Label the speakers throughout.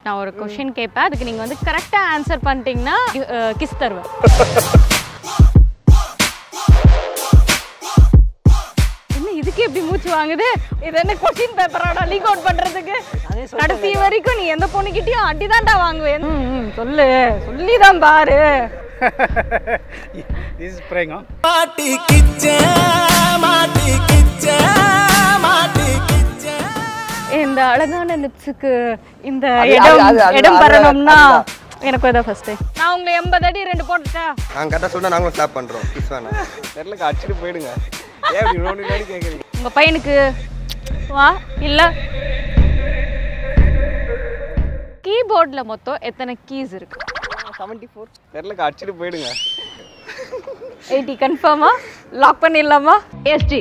Speaker 1: நான் ஒரு கொஷின் கேட்பேன் அதுக்கு நீங்கள் வந்து கரெக்டாக ஆன்சர் பண்ணிட்டீங்கன்னா கிஸ் தருவேன் என்ன இதுக்கு எப்படி மூச்சு வாங்குது இது என்ன கொஷின் பேப்பரோட லீக் அவுட் பண்றதுக்கு கடைசி வரைக்கும் நீ எந்த பொண்ணுகிட்டயும் அடிதான்டா வாங்குவேன் ம், ம், சொல்லு சொல்லிதான் பாரு
Speaker 2: This is praying, huh?
Speaker 1: இந்த அழகான லிப்ஸுக்கு இந்த
Speaker 3: அது-
Speaker 1: இடம்
Speaker 3: அது- அது-
Speaker 1: இடம்
Speaker 3: அது-
Speaker 1: வரணும்னா
Speaker 3: அதுதான்.
Speaker 1: எனக்கு இதான் ஃபர்ஸ்ட் நான் உங்களை எண்பது அடி ரெண்டு போட்டுட்டா
Speaker 3: நாங்கள் கரெக்டாக சொன்னால் நாங்களும் ஸ்லாப் பண்ணுறோம் கிஸ் வேணாம்
Speaker 4: தெரியல அடிச்சுட்டு போயிடுங்க ஏன் இப்படி நோண்டி நோண்டி கேட்குறீங்க
Speaker 1: உங்க பையனுக்கு வா இல்ல கீபோர்ட்ல மொத்தம் எத்தனை கீஸ் இருக்கு
Speaker 4: செவன்ட்டி ஃபோர் தெரியல அடிச்சுட்டு போயிடுங்க
Speaker 1: எயிட்டி கன்ஃபார்மா லாக் பண்ணிடலாமா எஸ்டி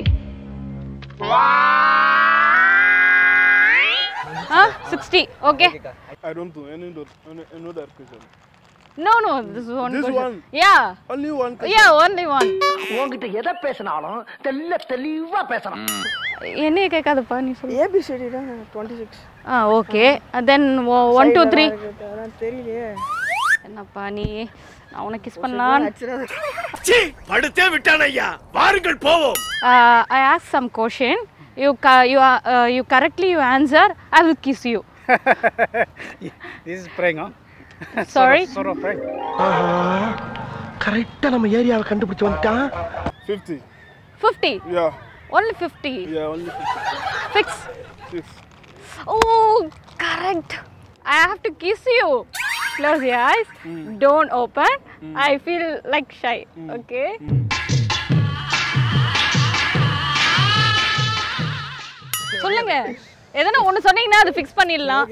Speaker 1: ஆ sixty okay
Speaker 5: I don't do any do- any another question.
Speaker 1: No no this one
Speaker 5: This one?
Speaker 1: Yeah
Speaker 5: Only one question.
Speaker 1: Yeah only one
Speaker 6: உன்கிட்ட எதை பேசினாலும் தெல்ல தெளிவா பேசணும்
Speaker 1: என்னைய கேட்காதப்பா நீ சொல்லு
Speaker 7: ஏபிசிடி தான் டுவெண்ட்டி சிக்ஸ்
Speaker 1: ஆ okay then one two three
Speaker 7: அதான் தெரியலையே
Speaker 1: என்னப்பா நீ நான் உனக்கு கிஸ் பண்ணலாம்
Speaker 6: படுத்தே விட்டான் ஐயா வாருங்கள் போவோம்
Speaker 1: uh, I ask some question. You ca- you are, uh, you correctly you answer. I will kiss you.
Speaker 2: This is praying, huh?
Speaker 1: Sorry.
Speaker 2: Sort of praying.
Speaker 6: கரெக்டா நம்ம ஏரியாவை கண்டுபிடிச்சு வந்துட்டான்
Speaker 5: 50.
Speaker 1: Fifty.
Speaker 5: Yeah.
Speaker 1: Only fifty.
Speaker 5: Yeah, only 50.
Speaker 1: Fix.
Speaker 5: Six.
Speaker 1: Oh, correct. I have to kiss you. Close your eyes. Don't open. I feel like shy. Okay. சொல்லுங்க எதனா ஒன்று சொன்னீங்கன்னா அது ஃபிக்ஸ் பண்ணிடலாம்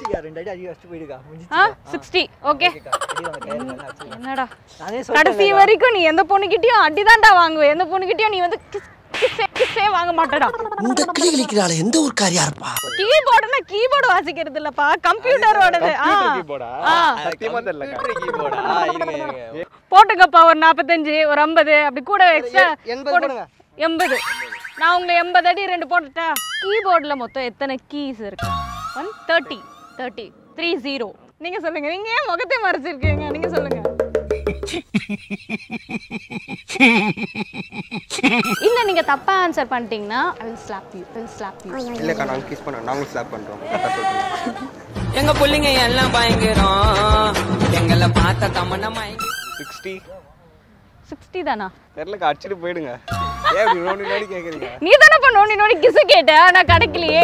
Speaker 1: ஆ சிக்ஸ்டி ஓகே என்னடா கடைசி வரைக்கும் நீ எந்த பொண்ணுகிட்டயும் அடிதான்டா வாங்குவ எந்த பொண்ணுகிட்டயும் நீ வந்து கிஸ் கிஸ்ஸே கிஸ்ஸே வாங்க மாட்டடா
Speaker 6: இந்த கிளி கிளிக்கிறாள் எந்த ஒரு காரியா இருப்பா
Speaker 1: கீபோர்டுனா கீபோர்டு வாசிக்கிறது இல்லப்பா கம்ப்யூட்டரோடது ஆ ஆ
Speaker 4: சத்தியமா தெரியல
Speaker 3: கீபோர்டா இருங்க இருங்க
Speaker 1: போட்டுங்கப்பா ஒரு நாற்பத்தஞ்சு ஒரு ஐம்பது அப்படி கூட எக்ஸ்ட்ரா
Speaker 3: எண்பது போடுங்க.
Speaker 1: எண்பது நான் உங்களை எண்பது அடி ரெண்டு போட்டுட்டா கீபோர்டில் மொத்தம் எத்தனை கீஸ் இருக்கு one thirty thirty three zero நீங்க சொல்லுங்க நீங்க ஏன் முகத்தை மறைச்சிருக்கீங்க நீங்க சொல்லுங்க இல்ல நீங்க தப்பா ஆன்சர் பண்ணிட்டீங்கன்னா I will slap you will slap you
Speaker 3: இல்லைக்கா நாங்கள் கிஸ் பண்ணோம் நாங்களும் ஸ்லாப் பண்ணுறோம் கரெக்டாக சொல்லுங்கள்
Speaker 8: எங்க புள்ளைங்க எல்லாம் பயங்கரம் எங்களை பார்த்த தமன்னா மயங்கி
Speaker 4: சிக்ஸ்டி
Speaker 1: சிக்ஸ்டி தானா
Speaker 4: தெரியல அடிச்சுட்டு போயிடுங்க ஏன் இப்படி நோண்டி நோண்டி கேட்குறீங்க
Speaker 1: நீ தானே நோண்டி நோண்டி கிசு கேட்ட ஆனா கிடைக்கலையே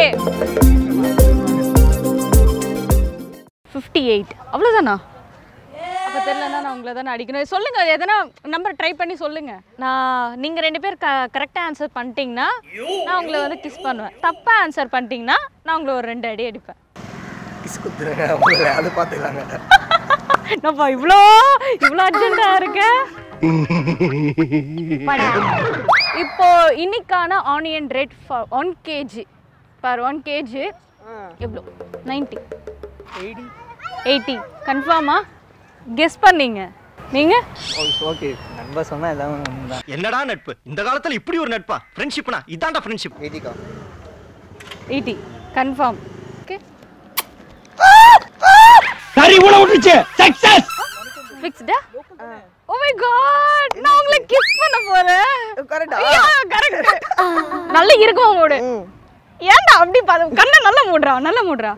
Speaker 1: ஃபிஃப்டி எயிட் அவ்வளோதானா அப்போ தெரியலன்னா நான் உங்களை தானே அடிக்கணும் சொல்லுங்க எதனா நம்பர் ட்ரை பண்ணி சொல்லுங்க நான் நீங்கள் ரெண்டு பேர் க கரெக்டாக ஆன்சர் பண்ணிட்டீங்கன்னா நான் உங்களை வந்து கிஸ் பண்ணுவேன் தப்பாக ஆன்சர் பண்ணிட்டீங்கன்னா நான் உங்களை ஒரு ரெண்டு அடி அடிப்பேன்
Speaker 3: கிஸ் குத்துருங்க உங்களை அது பார்த்துக்கலாங்க
Speaker 1: என்னப்பா இவ்வளோ இவ்வளோ அர்ஜென்ட்டாக இருக்க இப்போ இன்னைக்கான onion rate for one KG per one KG எவ்வளோ நைன்ட்டி
Speaker 4: எயிட்டி
Speaker 1: எயிட்டி கன்ஃபார்மா கெஸ் பண்ணீங்க நீங்கள்
Speaker 3: ஓகே நண்பர் சொன்னால் எல்லாம்
Speaker 6: என்னடா நட்பு இந்த காலத்துல இப்படி ஒரு நட்பா ஃப்ரெண்ட்ஷிப்னா இதான்டா ஃப்ரெண்ட்ஷிப்
Speaker 3: எயிட்டிக்கா
Speaker 1: எயிட்டி கன்ஃபார்ம் ஓகே
Speaker 6: சரி உள்ள விட்டுச்சு சக்சஸ்
Speaker 1: ஃபிக்ஸ்டா ஓ மை காட் நான் உங்களை கிஸ் பண்ண போறேன்
Speaker 7: கரெக்டா
Speaker 1: கரெக்ட் நல்ல இருக்கும் உங்களோட ஏன்டா அப்படி பாரு கண்ணை நல்லா மூடுறா நல்லா மூடுறா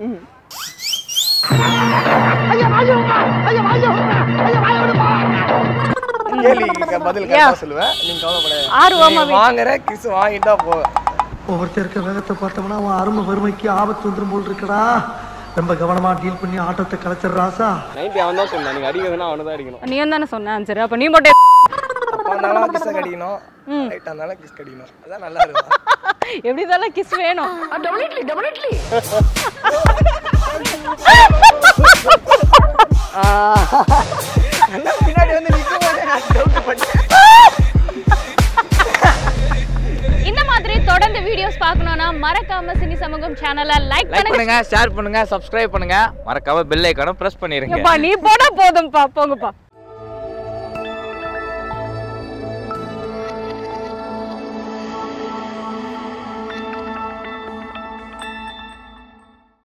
Speaker 3: கேள்வி பதில் கரெக்டாக சொல்லுவேன் நீங்கள் கவலைப்படாது
Speaker 1: ஆர்வமா
Speaker 3: நீ வாங்குற கிஸ் வாங்கிட்டா போவேன்
Speaker 9: ஒவ்வொருத்தருக்க வேகத்தை பார்த்தோம்னா அவன் அருமை வறுமைக்கு ஆபத்து வந்துடும் போல் இருக்கடா ரொம்ப கவனமா டீல் பண்ணி ஆட்டத்தை கலைச்சிடுறாசா
Speaker 4: நைன்ட்டி அவன் தான் சொன்னான் நீங்கள் அடிக்கிறதுனா அவனை தான் அடிக்கணும்
Speaker 1: நீ தானே சொன்ன ஆன்சர் அப்ப நீ மட்டும்
Speaker 3: அப்பா இருந்தாலும் கிஸ் கடிக்கணும் ரைட்டாக இருந்தாலும் கிஸ் கடிக்கணும் அதான் நல்லா இருக்கும்
Speaker 1: எப்படி இதெல்லாம் கிஸ் வேணும்
Speaker 6: டெபினெட்லி டெபினெட்லி
Speaker 3: பின்னாடி வந்து நிற்கும் போது நான் டவுட் பண்ணேன்
Speaker 1: இந்த மாதிரி தொடர்ந்து வீடியோஸ் பார்க்கணும்னா மறக்காம சினி சமூகம் சேனலை லைக்
Speaker 8: லைக்
Speaker 1: பண்ணுங்க
Speaker 8: பண்ணுங்க ஷேர் பண்ணுங்க சப்ஸ்கிரைப் பண்ணுங்க மறக்காம பெல் ஐக்கானும் பிரஸ் பண்ணிருங்க
Speaker 1: ஏப்பா, நீ போனா போதும்பா போங்கப்பா